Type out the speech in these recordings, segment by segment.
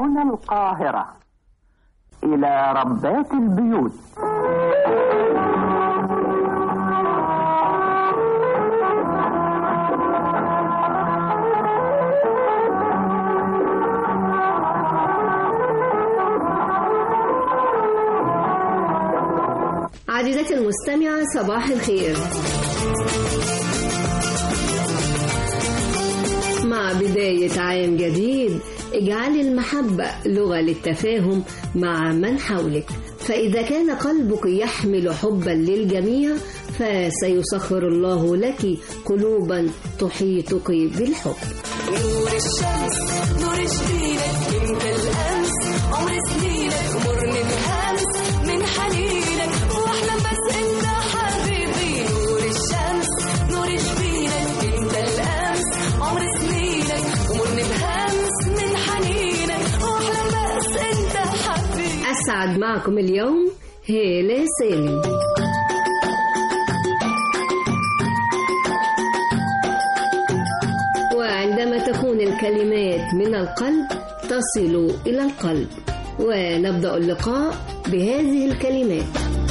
هنا القاهرة إلى ربات البيوت عزيزتي المستمعة صباح الخير مع بداية عام جديد اجعلي المحبة لغة للتفاهم مع من حولك فإذا كان قلبك يحمل حبا للجميع فسيسخر الله لك قلوبا تحيطك بالحب نور الشمس نور جديدك انت الامس عمر سنينك مرني بهمس من حنينك واحلم بس انت حبيبي نور الشمس نور جديدك انت الامس عمر سنينك ومرني بهمس من حنينك واحلم بس انت حبيبي أسعد معكم اليوم هيلة سالم وعندما تكون الكلمات من القلب تصل إلى القلب ونبدأ اللقاء بهذه الكلمات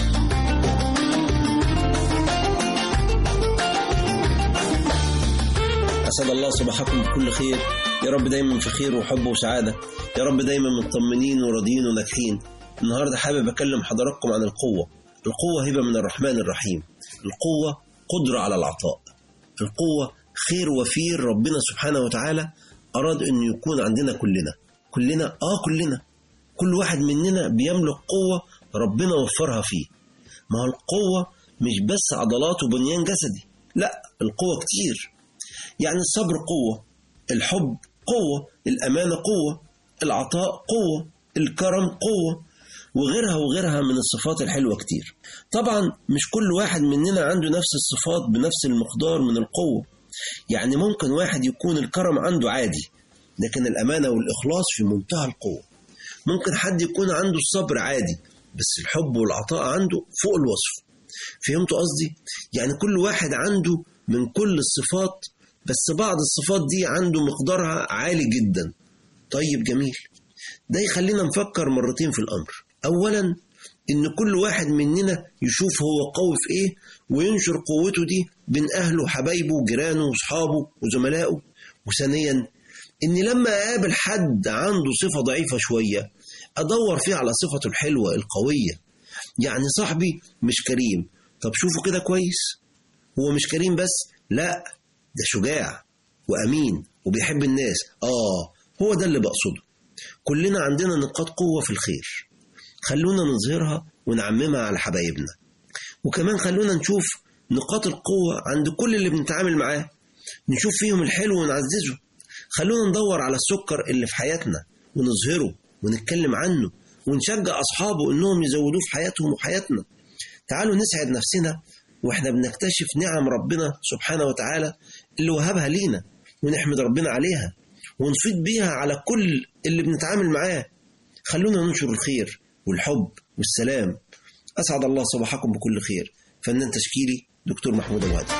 أسعد الله صباحكم بكل خير يا رب دايما في خير وحب وسعادة يا رب دايما مطمنين وراضيين وناجحين النهاردة حابب أكلم حضراتكم عن القوة القوة هبة من الرحمن الرحيم القوة قدرة على العطاء القوة خير وفير ربنا سبحانه وتعالى أراد أن يكون عندنا كلنا كلنا آه كلنا كل واحد مننا بيملك قوة ربنا وفرها فيه ما هو القوة مش بس عضلات وبنيان جسدي لا القوة كتير يعني الصبر قوة الحب قوة الأمانة قوة العطاء قوة الكرم قوة وغيرها وغيرها من الصفات الحلوة كتير طبعا مش كل واحد مننا عنده نفس الصفات بنفس المقدار من القوة يعني ممكن واحد يكون الكرم عنده عادي لكن الأمانة والإخلاص في منتهى القوة ممكن حد يكون عنده الصبر عادي بس الحب والعطاء عنده فوق الوصف فهمتوا قصدي؟ يعني كل واحد عنده من كل الصفات بس بعض الصفات دي عنده مقدارها عالي جدا طيب جميل ده يخلينا نفكر مرتين في الأمر أولا إن كل واحد مننا يشوف هو قوي في إيه وينشر قوته دي بين أهله وحبايبه وجيرانه وأصحابه وزملائه وثانيا إن لما أقابل حد عنده صفة ضعيفة شوية أدور فيه على صفته الحلوة القوية يعني صاحبي مش كريم طب شوفوا كده كويس هو مش كريم بس لا ده شجاع وأمين وبيحب الناس آه هو ده اللي بقصده كلنا عندنا نقاط قوة في الخير خلونا نظهرها ونعممها على حبايبنا وكمان خلونا نشوف نقاط القوة عند كل اللي بنتعامل معاه نشوف فيهم الحلو ونعززه خلونا ندور على السكر اللي في حياتنا ونظهره ونتكلم عنه ونشجع أصحابه إنهم يزودوه في حياتهم وحياتنا تعالوا نسعد نفسنا واحنا بنكتشف نعم ربنا سبحانه وتعالى اللي وهبها لينا ونحمد ربنا عليها ونفيد بيها على كل اللي بنتعامل معاه خلونا ننشر الخير والحب والسلام أسعد الله صباحكم بكل خير فنان تشكيلي دكتور محمود الوادي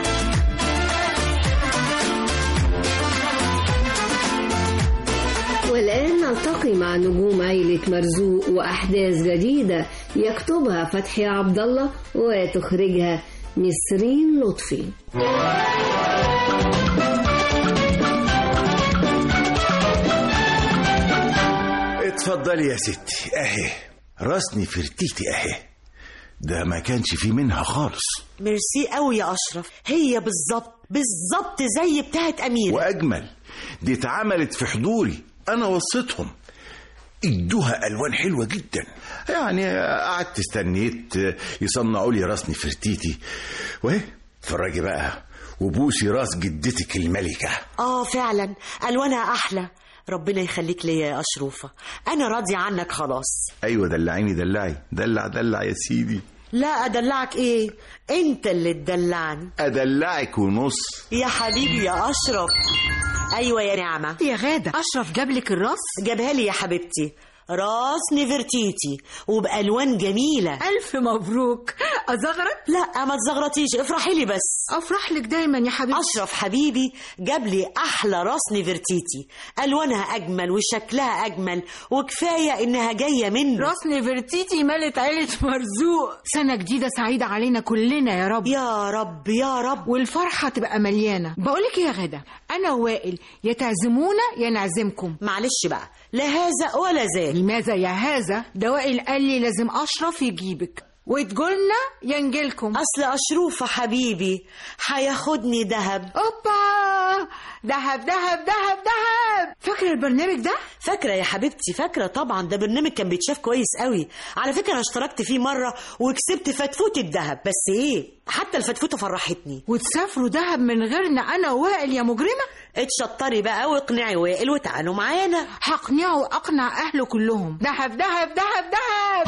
والآن نلتقي مع نجوم عيلة مرزوق وأحداث جديدة يكتبها فتحي عبد الله وتخرجها نسرين لطفي اتفضلي يا ستي اهي راسني فرتيتي اهي ده ما كانش في منها خالص ميرسي قوي يا اشرف هي بالظبط بالظبط زي بتاعت اميره واجمل دي اتعملت في حضوري انا وصيتهم ادوها الوان حلوه جدا يعني قعدت استنيت يصنعوا لي راسني فرتيتي واهي اتفرجي بقى وبوسي راس جدتك الملكه اه فعلا الوانها احلى ربنا يخليك ليا يا اشروفه انا راضيه عنك خلاص ايوه دلعيني دلعي دلع دلع يا سيدي لا ادلعك ايه انت اللي تدلعني ادلعك ونص يا حبيبي يا اشرف ايوه يا نعمه يا غادة أشرف جاب لك الراس جابها لي يا حبيبتي راس نفرتيتي وبألوان جميلة ألف مبروك أزغرط لا ما تزغرطيش افرحي لي بس أفرح لك دايما يا حبيبتي أشرف حبيبي جاب لي أحلى راس نفرتيتي ألوانها أجمل وشكلها أجمل وكفاية إنها جاية منه راس نفرتيتي ملت عيلة مرزوق سنة جديدة سعيدة علينا كلنا يا رب يا رب يا رب والفرحة تبقى مليانة بقولك إيه يا غدا أنا ووائل يا تعزمونا يا نعزمكم معلش بقى لا هذا ولا ذاك لماذا يا هذا ده وائل قال لي لازم أشرف يجيبك وتقولنا يا نجيلكم أصل أشروفة حبيبي هياخدني دهب أوبا دهب دهب دهب دهب فاكرة البرنامج ده؟ فاكرة يا حبيبتي فاكرة طبعا ده برنامج كان بيتشاف كويس قوي على فكرة أنا اشتركت فيه مرة وكسبت فتفوتة دهب بس إيه حتى الفتفوتة فرحتني وتسافروا دهب من غيرنا أنا ووائل يا مجرمة؟ اتشطري بقى واقنعي وائل وتعالوا معانا هقنعه وأقنع أهله كلهم دهب دهب دهب دهب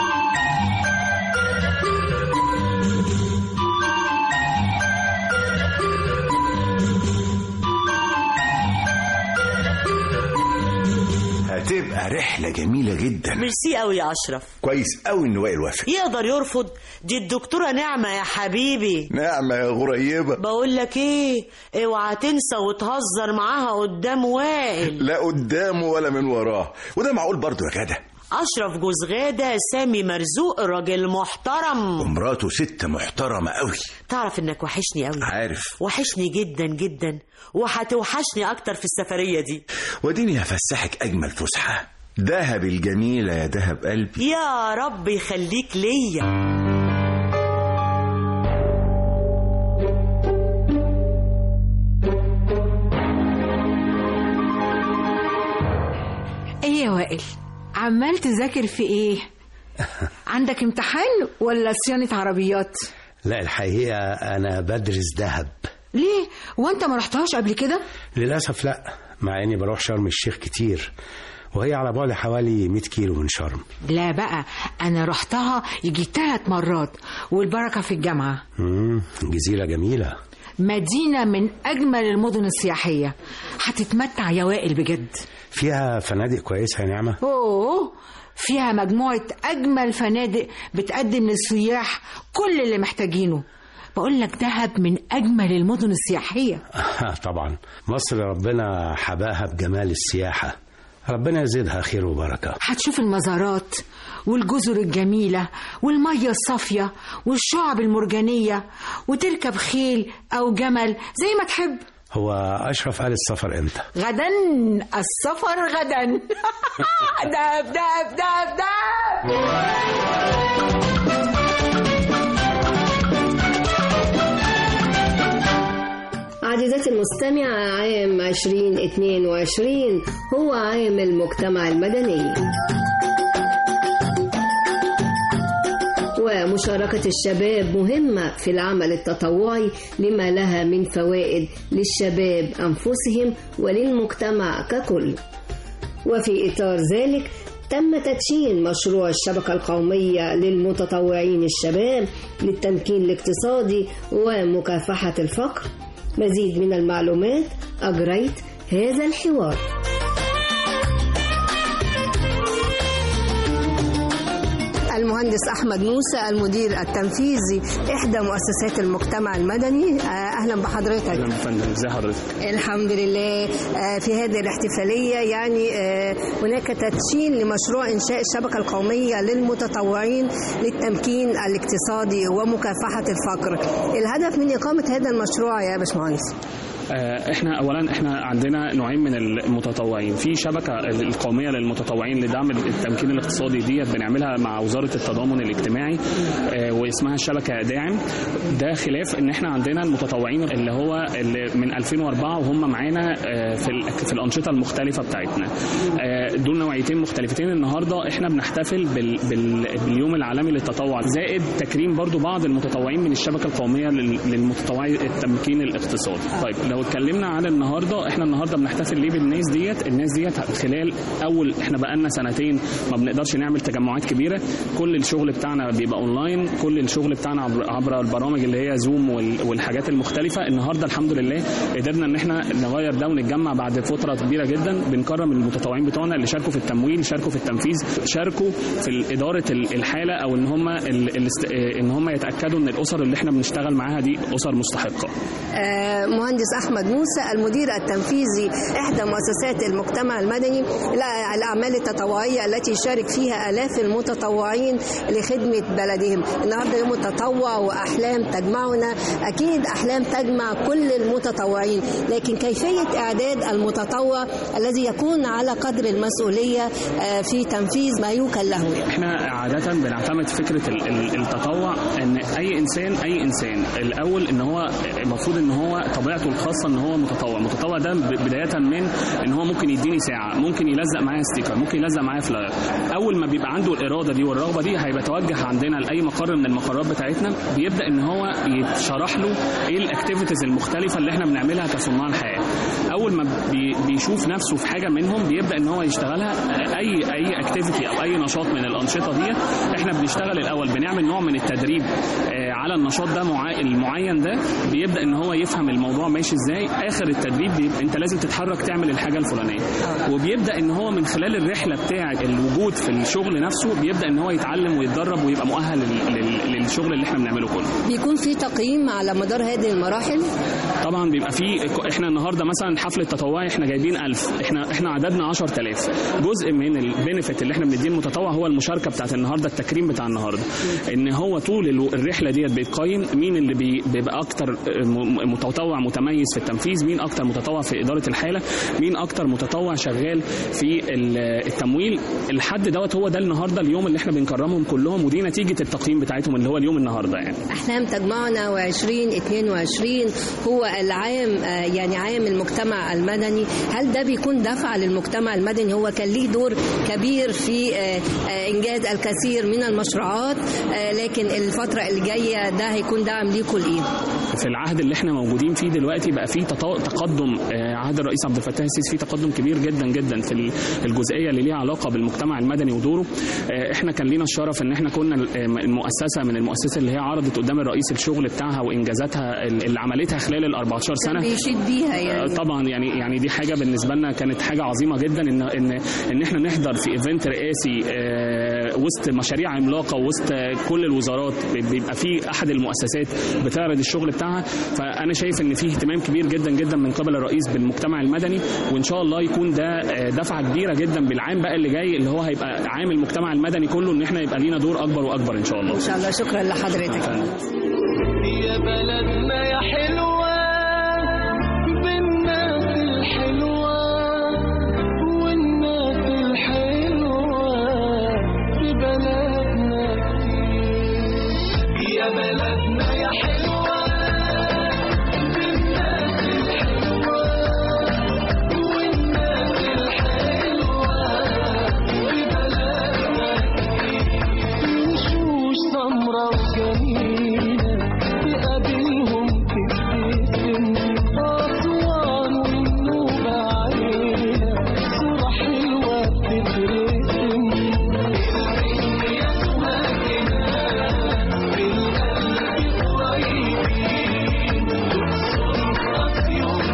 هتبقى رحلة جميلة جدا ميرسي قوي يا أشرف كويس قوي ان وائل وافق يقدر يرفض دي الدكتورة نعمة يا حبيبي نعمة يا غريبة بقول لك ايه اوعى تنسى وتهزر معاها قدام وائل لا قدامه ولا من وراه وده معقول برضو يا غدا اشرف جوز غاده سامي مرزوق راجل محترم ومراته ست محترمة قوي تعرف انك وحشني قوي عارف وحشني جدا جدا وهتوحشني اكتر في السفريه دي وديني هفسحك أجمل فسحة دهب الجميلة يا دهب قلبي يا رب يخليك ليا ايه يا وائل عمال تذاكر في ايه عندك امتحان ولا صيانة عربيات لا الحقيقة أنا بدرس ذهب ليه وانت ما رحتهاش قبل كده للأسف لا مع إني بروح شرم الشيخ كتير وهي على بعد حوالي 100 كيلو من شرم لا بقى انا رحتها يجي ثلاث مرات والبركة في الجامعة مم. جزيرة جميلة مدينة من أجمل المدن السياحية هتتمتع يا وائل بجد فيها فنادق كويسة يا نعمة أوه فيها مجموعة أجمل فنادق بتقدم للسياح كل اللي محتاجينه بقول لك دهب من أجمل المدن السياحية طبعا مصر ربنا حباها بجمال السياحة ربنا يزيدها خير وبركة هتشوف المزارات والجزر الجميلة والمية الصافية والشعب المرجانية وتركب خيل أو جمل زي ما تحب هو أشرف قال السفر إمتى غدا السفر غدا دهب دهب دهب دهب عزيزتي المستمعة عام 2022 هو عام المجتمع المدني ومشاركة الشباب مهمة في العمل التطوعي لما لها من فوائد للشباب أنفسهم وللمجتمع ككل وفي إطار ذلك تم تدشين مشروع الشبكة القومية للمتطوعين الشباب للتمكين الاقتصادي ومكافحة الفقر مزيد من المعلومات أجريت هذا الحوار المهندس احمد موسى المدير التنفيذي احدى مؤسسات المجتمع المدني آه، اهلا بحضرتك اهلا فندم ازي حضرتك الحمد لله آه، في هذه الاحتفاليه يعني آه، هناك تدشين لمشروع انشاء الشبكه القوميه للمتطوعين للتمكين الاقتصادي ومكافحه الفقر الهدف من اقامه هذا المشروع يا باشمهندس آه، احنا اولا احنا عندنا نوعين من المتطوعين في شبكه القوميه للمتطوعين لدعم التمكين الاقتصادي ديت بنعملها مع وزاره التضامن الاجتماعي آه، واسمها الشبكه داعم ده خلاف ان احنا عندنا المتطوعين اللي هو اللي من 2004 وهم معانا آه، في ال- في الانشطه المختلفه بتاعتنا آه، دول نوعيتين مختلفتين النهارده احنا بنحتفل بال بال باليوم العالمي للتطوع زائد تكريم برضو بعض المتطوعين من الشبكه القوميه لل- للمتطوعي التمكين الاقتصادي طيب لو اتكلمنا عن النهارده احنا النهارده بنحتفل ليه بالناس ديت الناس ديت خلال اول احنا بقالنا سنتين ما بنقدرش نعمل تجمعات كبيره كل الشغل بتاعنا بيبقى اونلاين كل الشغل بتاعنا عبر, عبر البرامج اللي هي زوم وال- والحاجات المختلفه النهارده الحمد لله قدرنا ان احنا نغير ده ونتجمع بعد فتره كبيره جدا بنكرم المتطوعين بتوعنا اللي اللي شاركوا في التمويل شاركوا في التنفيذ شاركوا في اداره ال- الحاله او ان هم ال- الاست- ان هم يتاكدوا ان الاسر اللي احنا بنشتغل معاها دي اسر مستحقه آه، مهندس احمد موسى المدير التنفيذي احدى مؤسسات المجتمع المدني لا- الاعمال التطوعيه التي يشارك فيها الاف المتطوعين لخدمه بلدهم النهارده يوم التطوع واحلام تجمعنا اكيد احلام تجمع كل المتطوعين لكن كيفيه اعداد المتطوع الذي يكون على قدر المسؤوليه آه، في تنفيذ ما يوكل له احنا عادة بنعتمد فكرة ال- ال- التطوع ان اي انسان اي انسان الاول ان هو المفروض ان هو طبيعته الخاصة ان هو متطوع متطوع ده ب- بداية من ان هو ممكن يديني ساعة ممكن يلزق معايا ستيكر ممكن يلزق معايا فلاير اول ما بيبقى عنده الاراده دي والرغبه دي هيبقى توجه عندنا لاي مقر من المقرات بتاعتنا بيبدا ان هو يتشرح له ايه الاكتيفيتيز المختلفه اللي احنا بنعملها كصناع الحياه اول ما بي بيشوف نفسه في حاجه منهم بيبدا ان هو يشتغلها اي اي اكتيفيتي او اي نشاط من الانشطه دي احنا بنشتغل الاول بنعمل نوع من التدريب آه، على النشاط ده مع... المعين ده بيبدا ان هو يفهم الموضوع ماشي ازاي اخر التدريب بيبقى انت لازم تتحرك تعمل الحاجه الفلانيه وبيبدا ان هو من خلال الرحله بتاعه الوجود في الشغل نفسه بيبدا ان هو يتعلم ويتدرب ويبقى مؤهل لل... لل... للشغل اللي احنا بنعمله كله بيكون في تقييم على مدار هذه المراحل طبعا بيبقى في احنا النهارده مثلا حفل التطوعي احنا جايبين 1000 احنا احنا عددنا 10000 جزء من البينفيت اللي احنا بنديه المتطوع هو المشاركه بتاعت النهارده التكريم بتاع النهارده ان هو طول الو- الرحله ديت بيتقيم مين اللي بي- بيبقى اكتر م- متطوع متميز في التنفيذ مين اكتر متطوع في اداره الحاله مين اكتر متطوع شغال في ال- التمويل الحد دوت هو ده النهارده اليوم اللي احنا بنكرمهم كلهم ودي نتيجه التقييم بتاعتهم اللي هو اليوم النهارده يعني أحلام تجمعنا و2022 هو العام آه، يعني عام المجتمع المدني هل ده بيكون دفع للمجتمع المدني هو كان ليه دور كبير في آه، آه، إنجاز الكثير من المشروعات آه، لكن الفترة اللي جاية ده هيكون دعم ليكم لإيه؟ في العهد اللي احنا موجودين فيه دلوقتي بقى فيه تطو- تقدم آه، عهد الرئيس عبد الفتاح السيسي فيه تقدم كبير جدا جدا في ال- الجزئيه اللي ليها علاقه بالمجتمع المدني ودوره آه، احنا كان لينا الشرف ان احنا كنا ال- آه، المؤسسه من المؤسسات اللي هي عرضت قدام الرئيس الشغل بتاعها وانجازاتها ال- اللي عملتها خلال ال 14 سنه بيشيد بيها يعني طبعا يعني يعني دي حاجه بالنسبه لنا كانت حاجه عظيمه جدا ان ان ان احنا نحضر في ايفنت رئاسي آه، وسط مشاريع عملاقه وسط كل الوزارات بيبقى في احد المؤسسات بتعرض الشغل بتاعها فانا شايف ان في اهتمام كبير جدا جدا من قبل الرئيس بالمجتمع المدني وان شاء الله يكون ده آه، دفعه كبيره جدا بالعام بقى اللي جاي اللي هو هيبقى عام المجتمع المدني كله ان احنا يبقى لينا دور اكبر واكبر ان شاء الله إن شاء الله شكرا لحضرتك يا بلدنا يا حلوة بالناس الحلوة والناس الحلوة في بلدنا كتير يا بلدنا يا حلوة بالناس الحلوة والناس الحلوة في بلدنا كتير وشوش سمرة وجميلة تقابلهم تبتسم أسوان والنوبة عيلة صورة حلوة بتترسم العين يا سماكنا بالقلب قريبين تقصر أسيوط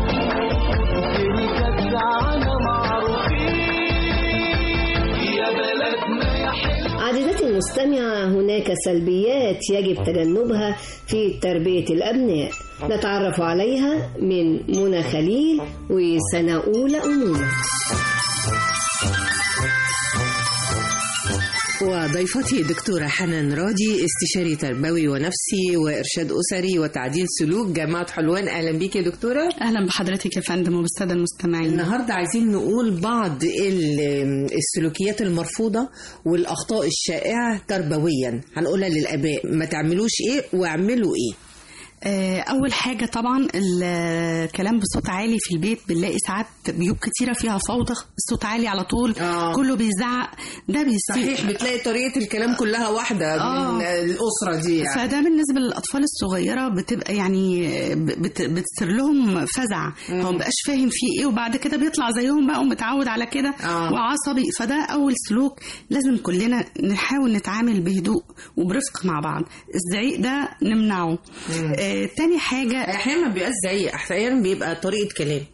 بالجدعنة معروفين يا بلدنا يا حلوة عزيزتي المستمعة هناك سلبيات يجب تجنبها في تربية الأبناء نتعرف عليها من منى خليل وسنة أولى أمومة وضيفتي دكتورة حنان راضي استشاري تربوي ونفسي وإرشاد أسري وتعديل سلوك جامعة حلوان أهلا بيك يا دكتورة اهلا بحضرتك يا فندم وبالساده المستمعين النهاردة عايزين نقول بعض ال- السلوكيات المرفوضة والأخطاء الشائعة تربويا هنقولها للآباء ما تعملوش إيه واعملوا إيه آه، اول حاجه طبعا الكلام بصوت عالي في البيت بنلاقي ساعات بيوت كتيره فيها فوضى الصوت عالي على طول آه. كله بيزعق ده بيسيء صحيح بتلاقي طريقة الكلام كلها واحدة آه. من الأسرة دي يعني. فده بالنسبه للاطفال الصغيره بتبقى يعني بت بتصير لهم فزع هو مبقاش فاهم فيه ايه وبعد كده بيطلع زيهم بقى ومتعود على كده آه. وعصبي فده اول سلوك لازم كلنا نحاول نتعامل بهدوء وبرفق مع بعض الزعيق ده نمنعه آه تاني حاجه أحيانا ما بيبقاش زي أحيانا بيبقى طريقة كلام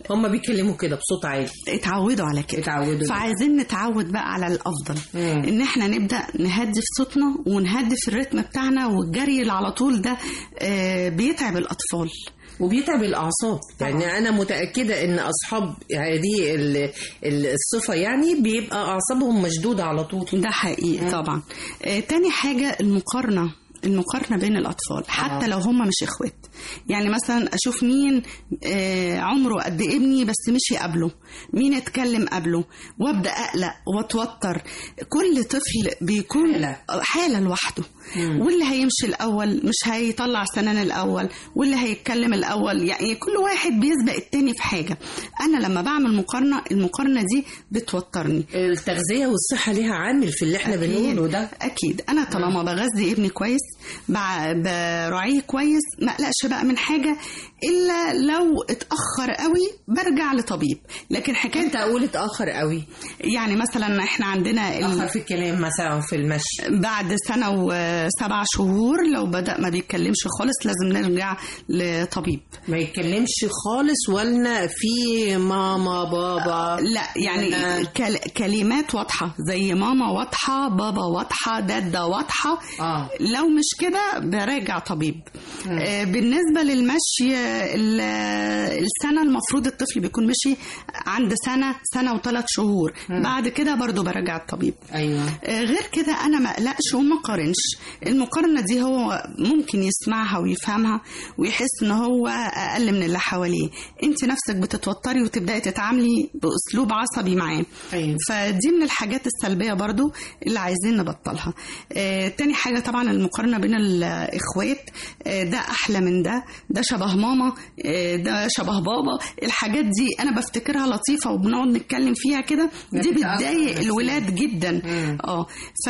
هم بيتكلموا كده بصوت عالي اتعودوا على كده اتعودوا فعايزين نتعود بقى على الافضل مم. ان احنا نبدا نهدي في صوتنا ونهدي في الريتم بتاعنا والجري اللي على طول ده آه، بيتعب الاطفال وبيتعب الاعصاب يعني انا متاكده ان اصحاب هذه ال- ال- الصفه يعني بيبقى اعصابهم مشدوده على طول ده حقيقي طبعا آه، تاني حاجة المقارنة المقارنة بين الأطفال حتى آه. لو هم مش إخوات يعني مثلا أشوف مين آه، عمره قد ابني بس مشي قبله مين اتكلم قبله وأبدأ أقلق وأتوتر كل طفل بيكون حالة. حالة لوحده مم. واللي هيمشي الأول مش هيطلع سنان الأول واللي هيتكلم الأول يعني كل واحد بيسبق التاني في حاجة أنا لما بعمل مقارنة المقارنة دي بتوترني التغذيه والصحه ليها عامل في اللي احنا أكيد. بنقوله ده اكيد انا طالما بغذي ابني كويس بع- براعيه كويس ما اقلقش بقى من حاجه الا لو اتاخر قوي برجع لطبيب لكن حكايه انت اقول اتاخر قوي يعني مثلا احنا عندنا ال- اتاخر في الكلام مثلا في المشي بعد سنه وسبع شهور لو بدا ما بيتكلمش خالص لازم نرجع لطبيب ما يتكلمش خالص ولا في ماما بابا لا يعني ولا- كل... كلمات واضحة زي ماما واضحة بابا واضحة دادة واضحة آه. لو مش كده براجع طبيب آه بالنسبة للمشي آه، ال- آه، السنة المفروض الطفل بيكون مشي عند سنة سنة وثلاث شهور بعد كده برضو براجع الطبيب ايوه آه، غير كده انا ما اقلقش وما قارنش المقارنه دي هو ممكن يسمعها ويفهمها ويحس ان هو اقل من اللي حواليه انت نفسك بتتوتري وتبداي تتعاملي باسلوب عصبي معاه أيوة. فدي من الحاجات السلبيه برضو اللي عايزين نبطلها آه، تاني حاجه طبعا المقارنه بين الاخوات آه، ده احلى من ده ده شبه ماما آه، ده شبه بابا الحاجات دي انا بفتكرها لطيفه وبنقعد نتكلم فيها كده دي بتأثر بتضايق نفسياً. الولاد جدا مم. اه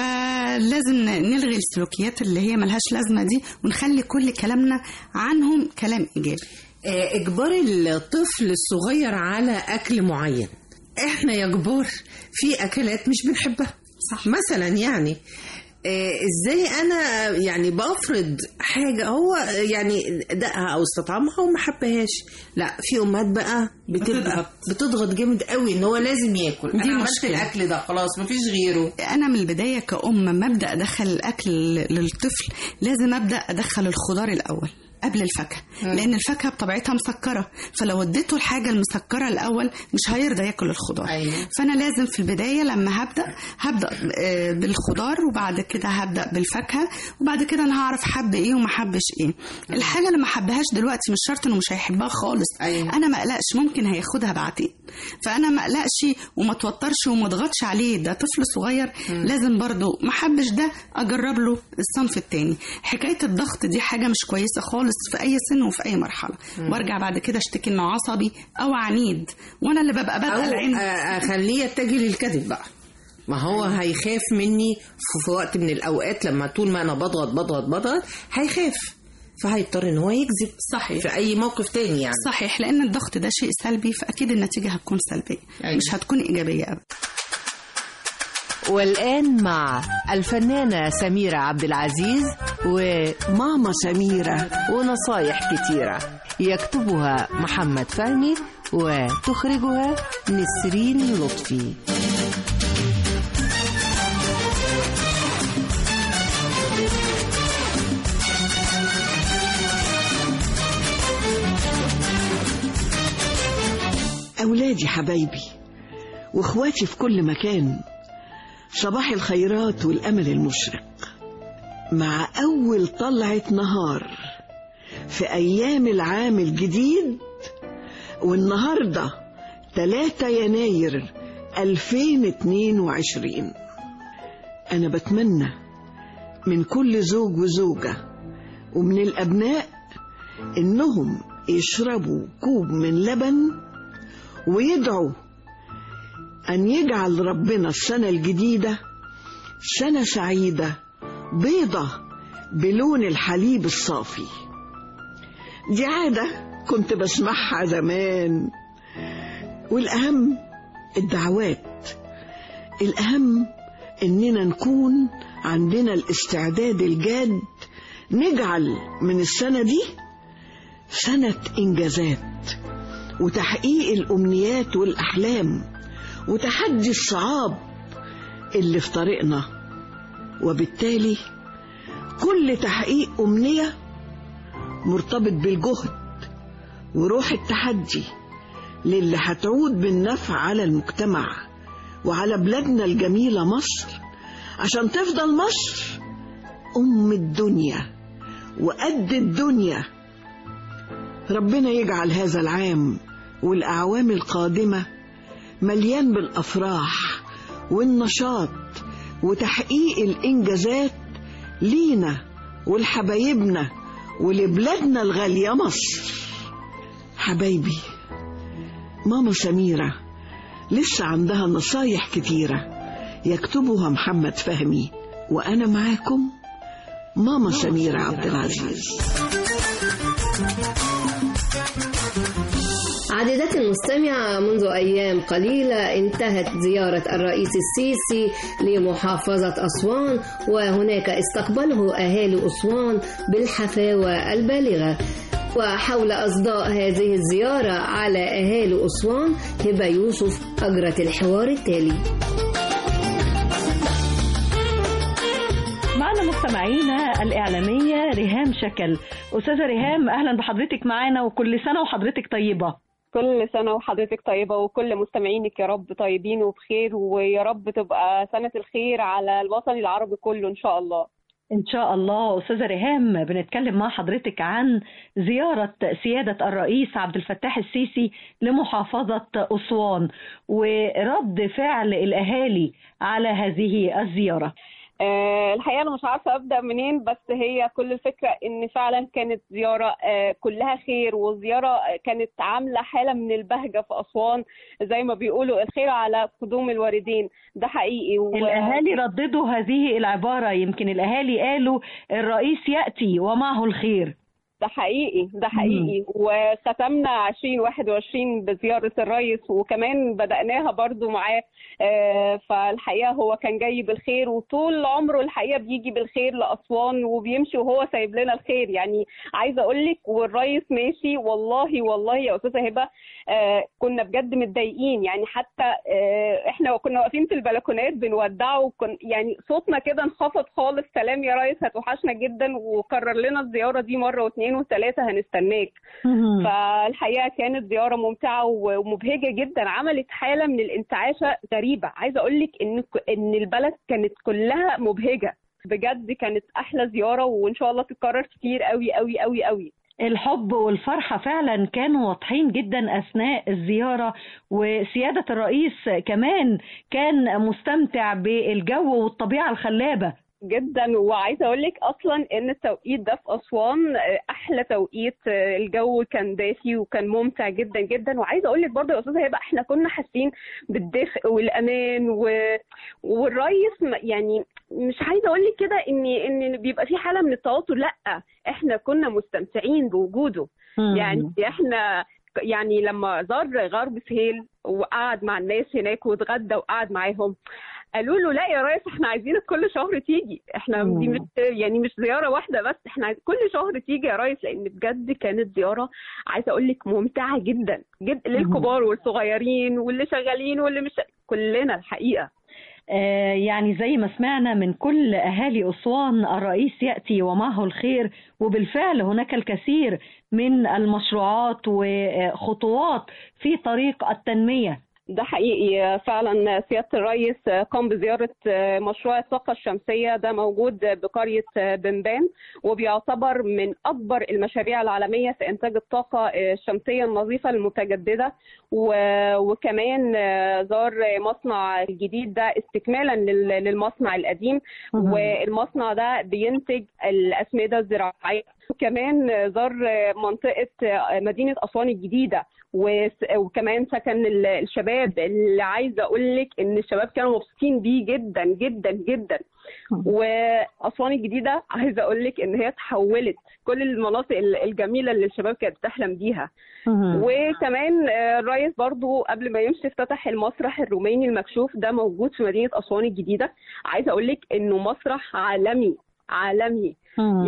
فلازم نلغي السلوكيات اللي هي ملهاش لازمه دي ونخلي كل كلامنا عنهم كلام ايجابي آه، اجبار الطفل الصغير على اكل معين احنا يا كبار في اكلات مش بنحبها صح. مثلا يعني آه، ازاي انا يعني بفرض حاجه هو يعني دقها او استطعمها وما حبهاش لا في امهات بقى بتبقى بتضغط. بتضغط جامد قوي ان هو لازم ياكل دي انا عملت مشكلة. الاكل ده خلاص مفيش غيره انا من البدايه كأم ما ابدا ادخل الاكل للطفل لازم ابدا ادخل الخضار الاول قبل الفاكهه لان الفاكهه بطبيعتها مسكره فلو اديته الحاجه المسكره الاول مش هيرضى ياكل الخضار أيوة. فانا لازم في البدايه لما هبدا هبدا آه، بالخضار وبعد كده هبدا بالفاكهه وبعد كده انا هعرف حب ايه وما حبش ايه الحاجه اللي ما حبهاش دلوقتي مش شرط انه مش هيحبها خالص أيوة. انا ما اقلقش ممكن هياخدها بعدين فانا ما اقلقش وما اتوترش وما اضغطش عليه ده طفل صغير لازم برضو ما حبش ده اجرب له الصنف التاني حكايه الضغط دي حاجه مش كويسه خالص في اي سن وفي اي مرحله وارجع بعد كده اشتكي انه عصبي او عنيد وانا اللي ببقى او بادئه العين آه، اخليه يتجه للكذب بقى ما هو هيخاف مني في- في وقت من الاوقات لما طول ما انا بضغط بضغط بضغط هيخاف فهيضطر ان هو يكذب صحيح. في اي موقف تاني يعني صحيح لان الضغط ده شيء سلبي فاكيد النتيجه هتكون سلبيه أيوة. مش هتكون ايجابيه ابدا والآن مع الفنانة سميرة عبد العزيز وماما سميرة ونصايح كتيرة يكتبها محمد فهمي وتخرجها نسرين لطفي أولادي حبايبي وإخواتي في كل مكان صباح الخيرات والأمل المشرق مع أول طلعة نهار في أيام العام الجديد والنهاردة 3 يناير 2022 أنا بتمنى من كل زوج وزوجة ومن الأبناء إنهم يشربوا كوب من لبن ويدعوا أن يجعل ربنا السنة الجديدة سنة سعيدة بيضة بلون الحليب الصافي دي عادة كنت بسمعها زمان والأهم الدعوات الأهم إننا نكون عندنا الاستعداد الجاد نجعل من السنة دي سنة إنجازات وتحقيق الأمنيات والأحلام وتحدي الصعاب اللي في طريقنا وبالتالي كل تحقيق أمنية مرتبط بالجهد وروح التحدي للي هتعود بالنفع على المجتمع وعلى بلادنا الجميلة مصر عشان تفضل مصر أم الدنيا وقد الدنيا ربنا يجعل هذا العام والأعوام القادمة مليان بالأفراح والنشاط وتحقيق الإنجازات لينا ولحبايبنا ولبلادنا الغالية مصر حبايبي ماما سميرة لسه عندها نصايح كتيرة يكتبها محمد فهمي وأنا معاكم ماما سميرة عبد العزيز عزيزتي المستمعة منذ أيام قليلة انتهت زيارة الرئيس السيسي لمحافظة أسوان وهناك استقبله أهالي أسوان بالحفاوة البالغة وحول أصداء هذه الزيارة على أهالي أسوان هبة يوسف أجرت الحوار التالي معنا مستمعينا الإعلامية ريهام شكل أستاذة ريهام أهلا بحضرتك معانا وكل سنة وحضرتك طيبة كل سنة وحضرتك طيبة وكل مستمعينك يا رب طيبين وبخير ويا رب تبقى سنة الخير على الوطن العربي كله إن شاء الله إن شاء الله أستاذة ريهام بنتكلم مع حضرتك عن زيارة سيادة الرئيس عبد الفتاح السيسي لمحافظة أسوان ورد فعل الأهالي على هذه الزيارة آه، الحقيقة أنا مش عارفة أبدأ منين بس هي كل الفكرة إن فعلا كانت زيارة آه، كلها خير وزيارة كانت عاملة حالة من البهجة في أسوان زي ما بيقولوا الخير على قدوم الواردين ده حقيقي و... الأهالي رددوا هذه العبارة يمكن الأهالي قالوا الرئيس يأتي ومعه الخير ده حقيقي ده حقيقي وختمنا 2021 بزيارة الرئيس وكمان بدأناها برضو معاه آه، فالحقيقة هو كان جاي بالخير وطول عمره الحقيقة بيجي بالخير لأسوان وبيمشي وهو سايب لنا الخير يعني عايزة أقول لك والرئيس ماشي والله والله يا أستاذة هبة آه، كنا بجد متضايقين يعني حتى آه، احنا كنا واقفين في البلكونات بنودعه وكن يعني صوتنا كده انخفض خالص سلام يا ريس هتوحشنا جدا وكرر لنا الزيارة دي مرة واثنين وثلاثة هنستناك فالحقيقة كانت زيارة ممتعة ومبهجة جدا عملت حالة من الانتعاشة غريبة عايزة أقول لك إن إن البلد كانت كلها مبهجة بجد كانت أحلى زيارة وإن شاء الله تتكرر كتير قوي قوي قوي قوي الحب والفرحة فعلا كانوا واضحين جدا أثناء الزيارة وسيادة الرئيس كمان كان مستمتع بالجو والطبيعة الخلابة جدا وعايزه اقول لك اصلا ان التوقيت ده في اسوان احلى توقيت الجو كان دافي وكان ممتع جدا جدا وعايزه اقول لك برضه يا استاذه هبه احنا كنا حاسين بالدفء والامان و... والريس م- يعني مش عايزه اقول لك كده ان ان بيبقى في حاله من التوتر لا احنا كنا مستمتعين بوجوده مم. يعني احنا يعني لما زار غرب سهيل وقعد مع الناس هناك واتغدى وقعد معاهم قالوا له لا يا ريس احنا عايزينك كل شهر تيجي احنا دي مش يعني مش زياره واحده بس احنا عايز كل شهر تيجي يا ريس لان بجد كانت زياره عايزه اقول لك ممتعه جدا جدا للكبار والصغيرين واللي شغالين واللي مش كلنا الحقيقه آه، يعني زي ما سمعنا من كل أهالي أسوان الرئيس يأتي ومعه الخير وبالفعل هناك الكثير من المشروعات وخطوات في طريق التنمية ده حقيقي فعلا سيادة الرئيس قام بزيارة مشروع الطاقة الشمسية ده موجود بقرية بنبان وبيعتبر من أكبر المشاريع العالمية في إنتاج الطاقة الشمسية النظيفة المتجددة و- وكمان زار مصنع الجديد ده استكمالا لل- للمصنع القديم مهم. والمصنع ده بينتج الأسمدة الزراعية وكمان زار منطقة مدينة أسوان الجديدة وس- وكمان سكن ال- الشباب اللي عايزة أقول لك إن الشباب كانوا مبسوطين بيه جدا جدا جدا وأسوان الجديدة عايزة أقول لك إن هي تحولت كل المناطق ال- الجميلة اللي الشباب كانت بتحلم بيها وكمان آه، الرئيس برضو قبل ما يمشي افتتح المسرح الروماني المكشوف ده موجود في مدينة أسوان الجديدة عايزة أقول لك إنه مسرح عالمي عالمي مم. يعني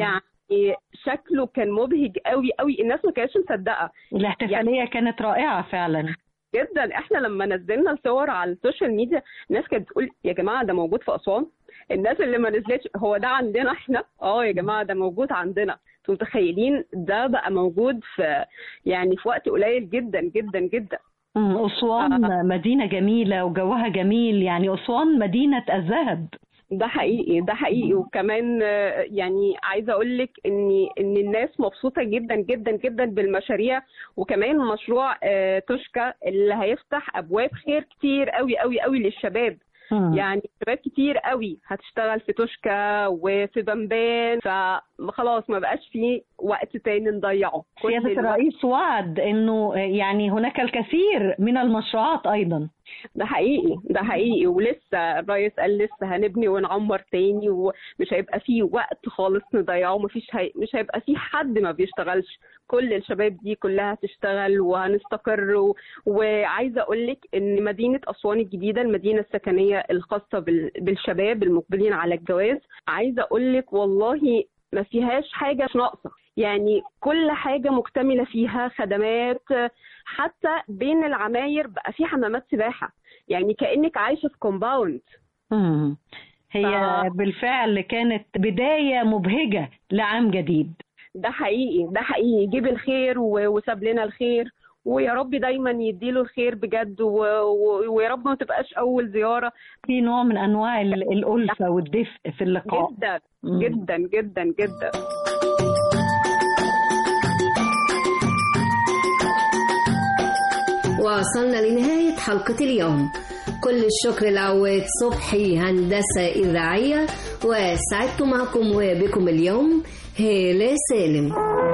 شكله كان مبهج قوي قوي الناس ما كانتش مصدقه الاحتفاليه كانت رائعه فعلا جدا احنا لما نزلنا الصور على السوشيال ميديا الناس كانت بتقول يا جماعه ده موجود في اسوان الناس اللي ما نزلتش هو ده عندنا احنا اه يا جماعه ده موجود عندنا انتوا متخيلين ده بقى موجود في يعني في وقت قليل جدا جدا جدا أمم، أسوان مدينة جميلة وجوها جميل يعني أسوان مدينة الذهب ده حقيقي ده حقيقي وكمان آه، يعني عايزه اقول لك ان ان الناس مبسوطه جدا جدا جدا بالمشاريع وكمان مشروع آه، توشكا اللي هيفتح ابواب خير كتير قوي قوي قوي للشباب مم. يعني شباب كتير قوي هتشتغل في توشكا وفي بمبان فخلاص ما بقاش في وقت تاني نضيعه كل سيادة الوقت- الرئيس وعد أنه يعني هناك الكثير من المشروعات أيضا ده حقيقي ده حقيقي ولسه الرئيس قال لسه هنبني ونعمر تاني ومش هيبقى فيه وقت خالص نضيعه مفيش هي... مش هيبقى فيه حد ما بيشتغلش كل الشباب دي كلها هتشتغل وهنستقر و... وعايزه اقول لك ان مدينه اسوان الجديده المدينه السكنيه الخاصه بال... بالشباب المقبلين على الجواز عايزه اقول لك والله ما فيهاش حاجه ناقصه يعني كل حاجه مكتمله فيها خدمات حتى بين العماير بقى في حمامات سباحه يعني كانك عايشه في كومباوند مم. هي بالفعل كانت بداية مبهجة لعام جديد ده حقيقي ده حقيقي جيب الخير و- وساب لنا الخير ويا رب دايما يديله الخير بجد و... و... ويا رب ما تبقاش اول زياره في نوع من انواع ال- الالفه والدفء في اللقاء جدا مم. جدا جدا جدا وصلنا لنهاية حلقة اليوم كل الشكر لعواد صبحي هندسة إذاعية وسعدت معكم وبكم اليوم هالة سالم